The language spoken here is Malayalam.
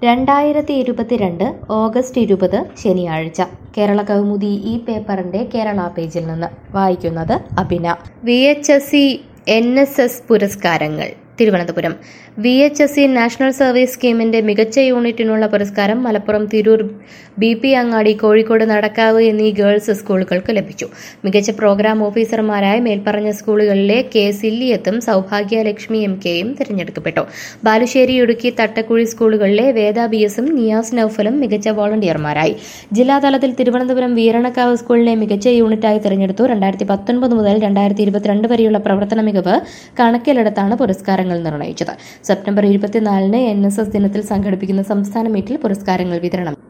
രണ്ടായിരത്തി ഇരുപത്തിരണ്ട് ഓഗസ്റ്റ് ഇരുപത് ശനിയാഴ്ച കേരള കൗമുദി ഈ പേപ്പറിന്റെ കേരള പേജിൽ നിന്ന് വായിക്കുന്നത് Abhina V H S C N S S പുരസ്കാരങ്ങൾ Thiruvananthapuram V H S C national service സ്കീമിന്റെ മികച്ച യൂണിറ്റിനുള്ള പുരസ്കാരം മലപ്പുറം തിരൂർ ബി പി അങ്ങാടി കോഴിക്കോട് നടക്കാവ് എന്നീ ഗേൾസ് സ്കൂളുകൾക്ക് ലഭിച്ചു മികച്ച പ്രോഗ്രാം ഓഫീസർമാരായ മേൽപ്പറഞ്ഞ സ്കൂളുകളിലെ കെ സില്ലിയത്തും സൗഭാഗ്യ ലക്ഷ്മി എം കെയും തിരഞ്ഞെടുക്കപ്പെട്ടു ബാലുശ്ശേരി ഇടുക്കി തട്ടക്കുഴി സ്കൂളുകളിലെ വേദ ബി എസും നിയാസ് നൌഫലും മികച്ച വോളണ്ടിയർമാരായി ജില്ലാതലത്തിൽ തിരുവനന്തപുരം വീരണക്കാവ് സ്കൂളിനെ മികച്ച യൂണിറ്റായി തിരഞ്ഞെടുത്തു രണ്ടായിരത്തി പത്തൊൻപത് മുതൽ രണ്ടായിരത്തി ഇരുപത്തിരണ്ട് വരെയുള്ള പ്രവർത്തന മികവ് കണക്കിലെടുത്താണ് പുരസ്കാരങ്ങൾ നിർണയിച്ചത് സെപ്റ്റംബർ ഇരുപത്തിനാലിന് എൻ എസ് എസ് ദിനത്തിൽ സംഘടിപ്പിക്കുന്ന സംസ്ഥാന മീറ്റിൽ പുരസ്കാരങ്ങൾ വിതരണം